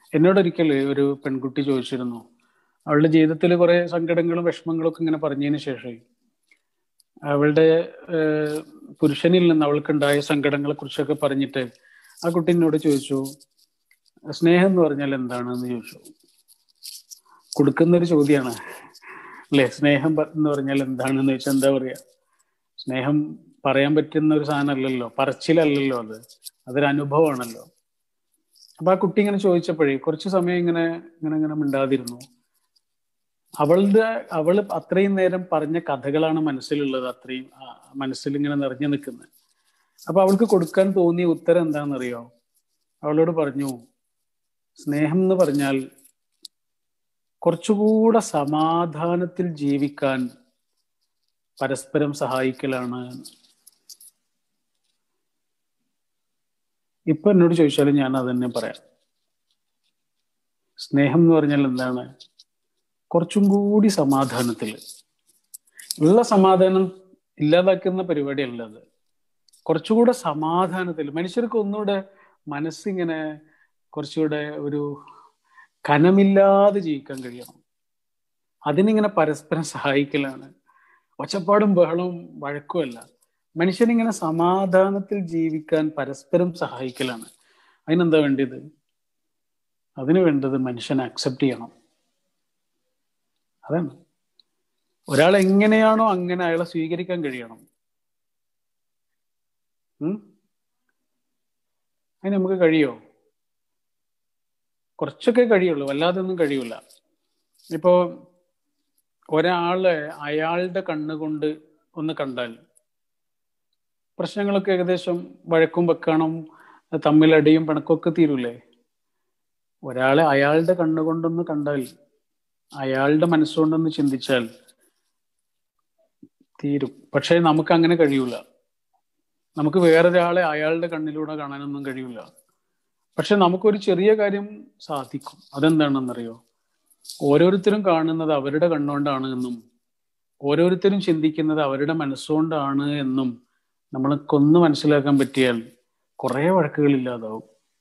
എന്നോടൊരിക്കൽ ഒരു പെൺകുട്ടി ചോദിച്ചിരുന്നു അവളുടെ ജീവിതത്തിൽ കുറെ സങ്കടങ്ങളും വിഷമങ്ങളും ഒക്കെ ഇങ്ങനെ പറഞ്ഞതിന് ശേഷം അവളുടെ ഏഹ്, പുരുഷനിൽ നിന്ന് അവൾക്കുണ്ടായ സങ്കടങ്ങളെ കുറിച്ചൊക്കെ പറഞ്ഞിട്ട് ആ കുട്ടി എന്നോട് ചോദിച്ചു സ്നേഹം എന്ന് പറഞ്ഞാൽ എന്താണെന്ന് ചോദിച്ചു കൊടുക്കുന്ന ഒരു ചോദ്യമാണ് അല്ലെ സ്നേഹം പ- എന്ന് പറഞ്ഞാൽ എന്താണെന്ന് ചോദിച്ചാൽ എന്താ പറയാ സ്നേഹം പറയാൻ പറ്റുന്ന ഒരു സാധനമല്ലല്ലോ പറച്ചിലല്ലല്ലോ അത് അതൊരു അനുഭവമാണല്ലോ അപ്പൊ ആ കുട്ടി ഇങ്ങനെ ചോദിച്ചപ്പോഴേ കുറച്ച് സമയം ഇങ്ങനെ ഇങ്ങനെ ഇങ്ങനെ മിണ്ടാതിരുന്നു അവളുടെ അവള് അത്രയും നേരം പറഞ്ഞ കഥകളാണ് മനസ്സിലുള്ളത് അത്രയും ആ, മനസ്സിൽ ഇങ്ങനെ നിറഞ്ഞു നിൽക്കുന്നത് അപ്പൊ അവൾക്ക് കൊടുക്കാൻ തോന്നിയ ഉത്തരം എന്താണെന്നറിയോ അവളോട് പറഞ്ഞു സ്നേഹം എന്ന് പറഞ്ഞാൽ കുറച്ചുകൂടെ സമാധാനത്തിൽ ജീവിക്കാൻ പരസ്പരം സഹായിക്കലാണ് ഇപ്പൊ എന്നോട് ചോദിച്ചാലും ഞാൻ അത് തന്നെ പറയാം സ്നേഹം എന്ന് പറഞ്ഞാൽ എന്താണ് കുറച്ചും കൂടി സമാധാനത്തിൽ ഉള്ള സമാധാനം ഇല്ലാതാക്കുന്ന പരിപാടിയല്ല അത് കുറച്ചുകൂടെ സമാധാനത്തിൽ മനുഷ്യർക്ക് ഒന്നുകൂടെ മനസ്സിങ്ങനെ കുറച്ചുകൂടെ ഒരു കനമില്ലാതെ ജീവിക്കാൻ കഴിയണം അതിനിങ്ങനെ പരസ്പരം സഹായിക്കലാണ് ഒച്ചപ്പാടും ബഹളവും വഴക്കുമല്ല മനുഷ്യനിങ്ങനെ സമാധാനത്തിൽ ജീവിക്കാൻ പരസ്പരം സഹായിക്കലാണ് അതിനെന്താ വേണ്ടത് അതിന് വേണ്ടത് മനുഷ്യനെ അക്സെപ്റ്റ് ചെയ്യണം അതാണ് ഒരാൾ എങ്ങനെയാണോ അങ്ങനെ അയാളെ സ്വീകരിക്കാൻ കഴിയണം ഉം? അതിന് നമുക്ക് കഴിയോ കുറച്ചൊക്കെ കഴിയുള്ളൂ വല്ലാതെ ഒന്നും കഴിയൂല ഇപ്പോ ഒരാളെ അയാളുടെ കണ്ണുകൊണ്ട് ഒന്ന് കണ്ടാൽ പ്രശ്നങ്ങളൊക്കെ ഏകദേശം വഴക്കും വെക്കണം തമ്മിലടിയും പിണക്കൊക്കെ തീരൂലേ ഒരാളെ അയാളുടെ കണ്ണുകൊണ്ടൊന്ന് കണ്ടാൽ അയാളുടെ മനസ്സുകൊണ്ടൊന്ന് ചിന്തിച്ചാൽ തീരും പക്ഷേ നമുക്ക് അങ്ങനെ കഴിയൂല നമുക്ക് വേറൊരാളെ അയാളുടെ കണ്ണിലൂടെ കാണാനൊന്നും കഴിയൂല പക്ഷെ നമുക്കൊരു ചെറിയ കാര്യം സാധിക്കും അതെന്താണെന്നറിയോ ഓരോരുത്തരും കാണുന്നത് അവരുടെ കണ്ണുകൊണ്ടാണ് എന്നും ഓരോരുത്തരും ചിന്തിക്കുന്നത് അവരുടെ മനസ്സുകൊണ്ടാണ് എന്നും നമ്മൾക്കൊന്ന് മനസ്സിലാക്കാൻ പറ്റിയാൽ കുറെ വഴക്കുകൾ ഇല്ലാതാവും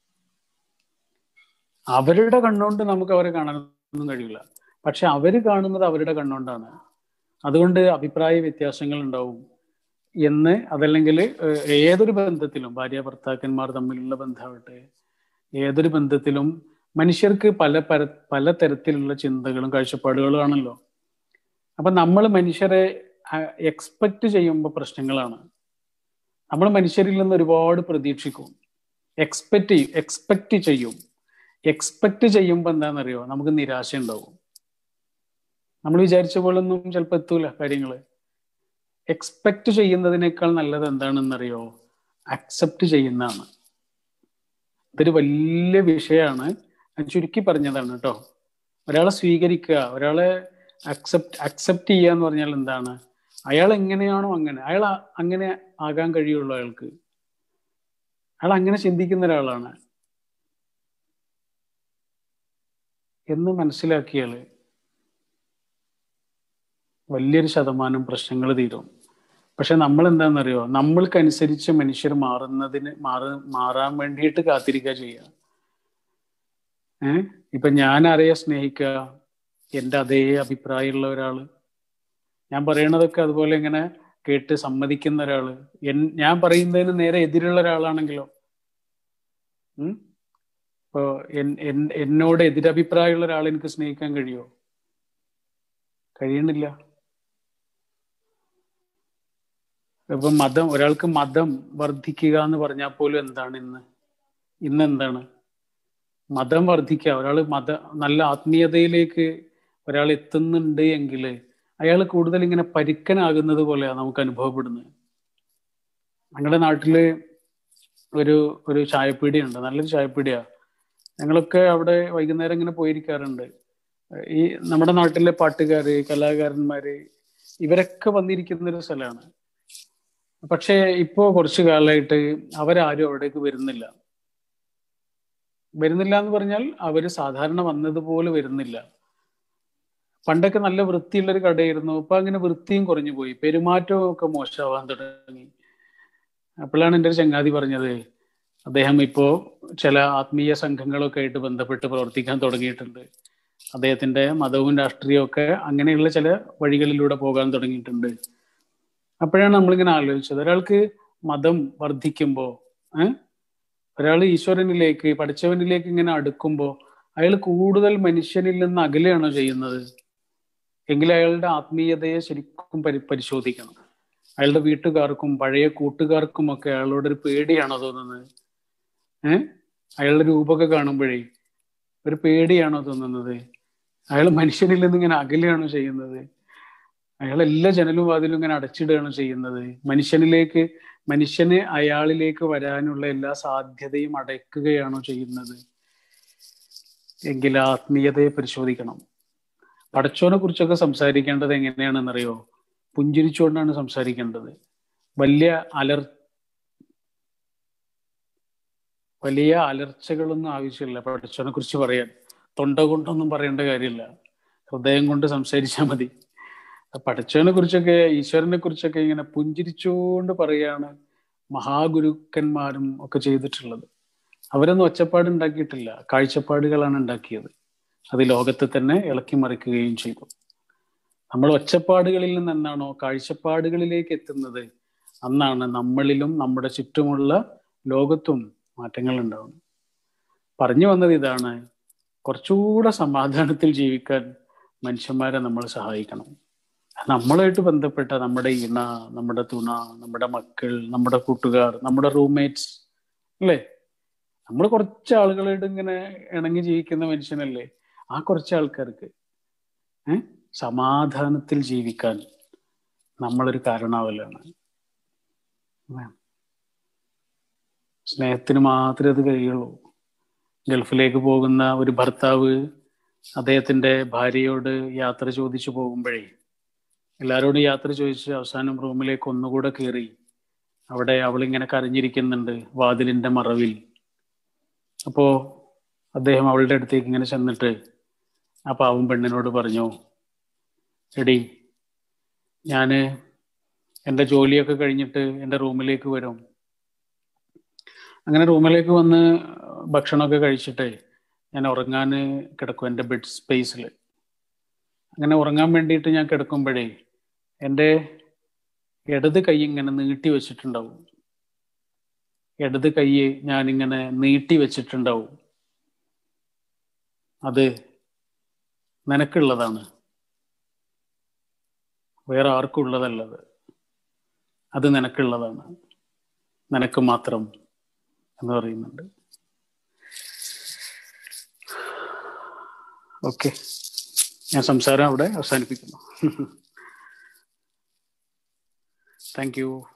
അവരുടെ കണ്ണുകൊണ്ട് നമുക്ക് അവരെ കാണാനൊന്നും കഴിയില്ല പക്ഷെ അവര് കാണുന്നത് അവരുടെ കണ്ണുകൊണ്ടാണ് അതുകൊണ്ട് അഭിപ്രായ വ്യത്യാസങ്ങൾ ഉണ്ടാവും എന്ന് അതല്ലെങ്കിൽ ഏഹ്, ഏതൊരു ബന്ധത്തിലും ഭാര്യ ഭർത്താക്കന്മാർ തമ്മിലുള്ള ബന്ധമാവട്ടെ ഏതൊരു ബന്ധത്തിലും മനുഷ്യർക്ക് പല പര പല തരത്തിലുള്ള ചിന്തകളും കാഴ്ചപ്പാടുകളും ആണല്ലോ അപ്പൊ നമ്മൾ മനുഷ്യരെ എക്സ്പെക്ട് ചെയ്യുമ്പോൾ പ്രശ്നങ്ങളാണ് നമ്മൾ മനുഷ്യരിൽ നിന്ന് ഒരുപാട് പ്രതീക്ഷിക്കും എക്സ്പെക്ട് ചെയ്യും എക്സ്പെക്ട് ചെയ്യും എക്സ്പെക്ട് ചെയ്യുമ്പോൾ എന്താണെന്നറിയോ നമുക്ക് നിരാശ ഉണ്ടാവും നമ്മൾ വിചാരിച്ച പോലെ ഒന്നും ചിലപ്പോൾ എത്തൂല കാര്യങ്ങള് എക്സ്പെക്ട് ചെയ്യുന്നതിനേക്കാൾ നല്ലത് എന്താണെന്നറിയോ അക്സെപ്റ്റ് ചെയ്യുന്നതാണ് ഇതൊരു വലിയ വിഷയമാണ് ഞാൻ ചുരുക്കി പറഞ്ഞതാണ് കേട്ടോ ഒരാളെ സ്വീകരിക്കുക ഒരാളെ അക്സെപ്റ്റ് അക്സെപ്റ്റ് ചെയ്യുക എന്ന് പറഞ്ഞാൽ എന്താണ് അയാൾ എങ്ങനെയാണോ അങ്ങനെ അയാൾ ആ- അങ്ങനെ ആകാൻ കഴിയുള്ളൂ അയാൾക്ക് അയാൾ അങ്ങനെ ചിന്തിക്കുന്ന ഒരാളാണ് എന്ന് മനസ്സിലാക്കിയാല് വലിയൊരു ശതമാനം പ്രശ്നങ്ങൾ തീരും പക്ഷെ നമ്മൾ എന്താണെന്നറിയോ നമ്മൾക്കനുസരിച്ച് മനുഷ്യർ മാറുന്നതിന് മാറ മാറാൻ വേണ്ടിയിട്ട് കാത്തിരിക്കുക ചെയ്യുക ഏഹ് ഇപ്പൊ ഞാൻ ആരെയെ സ്നേഹിക്കുക എൻ്റെ അതേ അഭിപ്രായമുള്ള ഒരാള് ഞാൻ പറയണതൊക്കെ അതുപോലെ ഇങ്ങനെ കേട്ട് സമ്മതിക്കുന്ന ഒരാള് എൻ ഞാൻ പറയുന്നതിന് നേരെ എതിരുള്ള ഒരാളാണെങ്കിലോ ഉം ഇപ്പോ എൻ- എൻ- എന്നോട് എതിരഭിപ്രായമുള്ള ഒരാളെ എനിക്ക് സ്നേഹിക്കാൻ കഴിയോ കഴിയണില്ല ഇപ്പൊ മതം ഒരാൾക്ക് മതം വർദ്ധിക്കുക എന്ന് പറഞ്ഞാൽ പോലും എന്താണ് ഇന്ന് ഇന്ന് എന്താണ് മതം വർദ്ധിക്കുക ഒരാൾ മത നല്ല ആത്മീയതയിലേക്ക് ഒരാൾ എത്തുന്നുണ്ട് എങ്കിൽ അയാൾ കൂടുതൽ ഇങ്ങനെ പരുക്കനാകുന്നത് പോലെയാണ് നമുക്ക് അനുഭവപ്പെടുന്നത് ഞങ്ങളുടെ നാട്ടില് ഒരു ഒരു ചായപ്പീടിയുണ്ട് നല്ലൊരു ചായപ്പീടിയാ ഞങ്ങളൊക്കെ അവിടെ വൈകുന്നേരം ഇങ്ങനെ പോയിരിക്കാറുണ്ട് ഈ നമ്മുടെ നാട്ടിലെ പാട്ടുകാര് കലാകാരന്മാര് ഇവരൊക്കെ വന്നിരിക്കുന്ന ഒരു സ്ഥലമാണ് പക്ഷേ ഇപ്പോ കുറച്ചു കാലമായിട്ട് അവരാരും അവിടേക്ക് വരുന്നില്ല വരുന്നില്ല എന്ന് പറഞ്ഞാൽ അവര് സാധാരണ വന്നതുപോലെ വരുന്നില്ല പണ്ടൊക്കെ നല്ല വൃത്തിയുള്ള ഒരു കടയായിരുന്നു ഇപ്പൊ അങ്ങനെ വൃത്തിയും കുറഞ്ഞു പോയി പെരുമാറ്റവും ഒക്കെ മോശമാവാൻ തുടങ്ങി അപ്പോഴാണ് എൻ്റെ ഒരു ചങ്ങാതി പറഞ്ഞത് അദ്ദേഹം ഇപ്പോ ചില ആത്മീയ സംഘങ്ങളൊക്കെ ആയിട്ട് ബന്ധപ്പെട്ട് പ്രവർത്തിക്കാൻ തുടങ്ങിയിട്ടുണ്ട് അദ്ദേഹത്തിന്റെ മതവും രാഷ്ട്രീയവും ഒക്കെ അങ്ങനെയുള്ള ചില വഴികളിലൂടെ പോകാൻ തുടങ്ങിയിട്ടുണ്ട് അപ്പോഴാണ് നമ്മളിങ്ങനെ ആലോചിച്ചത് ഒരാൾക്ക് മതം വർദ്ധിക്കുമ്പോൾ ഏഹ് ഒരാൾ ഈശ്വരനിലേക്ക് പഠിച്ചവനിലേക്ക് ഇങ്ങനെ അടുക്കുമ്പോൾ അയാൾ കൂടുതൽ മനുഷ്യനിൽ നിന്ന് അകലെയാണോ ചെയ്യുന്നത് എങ്കിൽ അയാളുടെ ആത്മീയതയെ ശരിക്കും പരി പരിശോധിക്കണം അയാളുടെ വീട്ടുകാർക്കും പഴയ കൂട്ടുകാർക്കും ഒക്കെ അയാളോട് ഒരു പേടിയാണോ തോന്നുന്നത് ഏഹ് അയാളുടെ രൂപമൊക്കെ കാണുമ്പോഴേ ഒരു പേടിയാണോ തോന്നുന്നത് അയാൾ മനുഷ്യനിൽ നിന്ന് ഇങ്ങനെ അകലെയാണോ ചെയ്യുന്നത് അയാൾ എല്ലാ ജനലും വാതിലും ഇങ്ങനെ അടച്ചിടുകയാണ് ചെയ്യുന്നത് മനുഷ്യനിലേക്ക് മനുഷ്യന് അയാളിലേക്ക് വരാനുള്ള എല്ലാ സാധ്യതയും അടയ്ക്കുകയാണോ ചെയ്യുന്നത് എങ്കിൽ ആത്മീയതയെ പരിശോധിക്കണം പടച്ചോനെ കുറിച്ചൊക്കെ സംസാരിക്കേണ്ടത് എങ്ങനെയാണെന്നറിയോ പുഞ്ചിരിച്ചുകൊണ്ടാണ് സംസാരിക്കേണ്ടത് വലിയ അലർ വലിയ അലർച്ചകളൊന്നും ആവശ്യമില്ല പടച്ചോനെ കുറിച്ച് പറയാൻ തൊണ്ട കൊണ്ടൊന്നും പറയേണ്ട കാര്യമില്ല ഹൃദയം കൊണ്ട് സംസാരിച്ചാൽ മതി പടച്ചവനെ കുറിച്ചൊക്കെ ഈശ്വരനെ കുറിച്ചൊക്കെ ഇങ്ങനെ പുഞ്ചിരിച്ചുകൊണ്ട് പറയാണ് മഹാഗുരുക്കന്മാരും ഒക്കെ ചെയ്തിട്ടുള്ളത് അവരൊന്നും ഒച്ചപ്പാട് ഉണ്ടാക്കിയിട്ടില്ല കാഴ്ചപ്പാടുകളാണ് ഉണ്ടാക്കിയത് അത് ലോകത്തെ തന്നെ ഇളക്കി മറിക്കുകയും ചെയ്തു നമ്മൾ ഒച്ചപ്പാടുകളിൽ നിന്ന് എന്നാണോ കാഴ്ചപ്പാടുകളിലേക്ക് എത്തുന്നത് അന്നാണ് നമ്മളിലും നമ്മുടെ ചുറ്റുമുള്ള ലോകത്തും മാറ്റങ്ങൾ ഉണ്ടാവുന്നത് പറഞ്ഞു വന്നത് ഇതാണ് കുറച്ചുകൂടെ സമാധാനത്തിൽ ജീവിക്കാൻ മനുഷ്യന്മാരെ നമ്മൾ സഹായിക്കണം നമ്മളുമായിട്ട് ബന്ധപ്പെട്ട നമ്മുടെ ഇണ നമ്മുടെ തുണ നമ്മുടെ മക്കൾ നമ്മുടെ കൂട്ടുകാർ നമ്മുടെ റൂംമേറ്റ്സ് അല്ലേ നമ്മൾ കുറച്ച് ആളുകളായിട്ട് ഇങ്ങനെ ഇണങ്ങി ജീവിക്കുന്ന മനുഷ്യനല്ലേ ആ കുറച്ച് ആൾക്കാർക്ക് ഏഹ് സമാധാനത്തിൽ ജീവിക്കാൻ നമ്മളൊരു കാരണാവല്ലാണ് സ്നേഹത്തിന് മാത്രമേ അത് കഴിയുള്ളൂ ഗൾഫിലേക്ക് പോകുന്ന ഒരു ഭർത്താവ് അദ്ദേഹത്തിന്റെ ഭാര്യയോട് യാത്ര ചോദിച്ചു പോകുമ്പോഴേ എല്ലാവരോടും യാത്ര ചോദിച്ച് അവസാനം റൂമിലേക്ക് ഒന്നുകൂടെ കയറി അവിടെ അവളിങ്ങനെ കരഞ്ഞിരിക്കുന്നുണ്ട് വാതിലിന്റെ മറവിൽ അപ്പോ അദ്ദേഹം അവളുടെ അടുത്തേക്ക് ഇങ്ങനെ ചെന്നിട്ട് ആ പാവം പെണ്ണിനോട് പറഞ്ഞു എടി ഞാന് എൻ്റെ ജോലിയൊക്കെ കഴിഞ്ഞിട്ട് എൻ്റെ റൂമിലേക്ക് വരും അങ്ങനെ റൂമിലേക്ക് വന്ന് ഭക്ഷണമൊക്കെ കഴിച്ചിട്ട് ഞാൻ ഉറങ്ങാൻ കിടക്കും എൻ്റെ ബെഡ് സ്പേസിൽ അങ്ങനെ ഉറങ്ങാൻ വേണ്ടിയിട്ട് ഞാൻ കിടക്കുമ്പോഴേ എൻ്റെ ഇടത് കൈ ഇങ്ങനെ നീട്ടി വെച്ചിട്ടുണ്ടാവും ഇടത് കൈ ഞാനിങ്ങനെ നീട്ടി വെച്ചിട്ടുണ്ടാവും അത് നിനക്കുള്ളതാണ് വേറെ ആർക്കും ഉള്ളതല്ലത് അത് നിനക്കുള്ളതാണ് നിനക്ക് മാത്രം എന്ന് പറയുന്നുണ്ട് ഓക്കെ ഞാൻ സംസാരം അവിടെ അവസാനിപ്പിക്കുന്നു താങ്ക് യു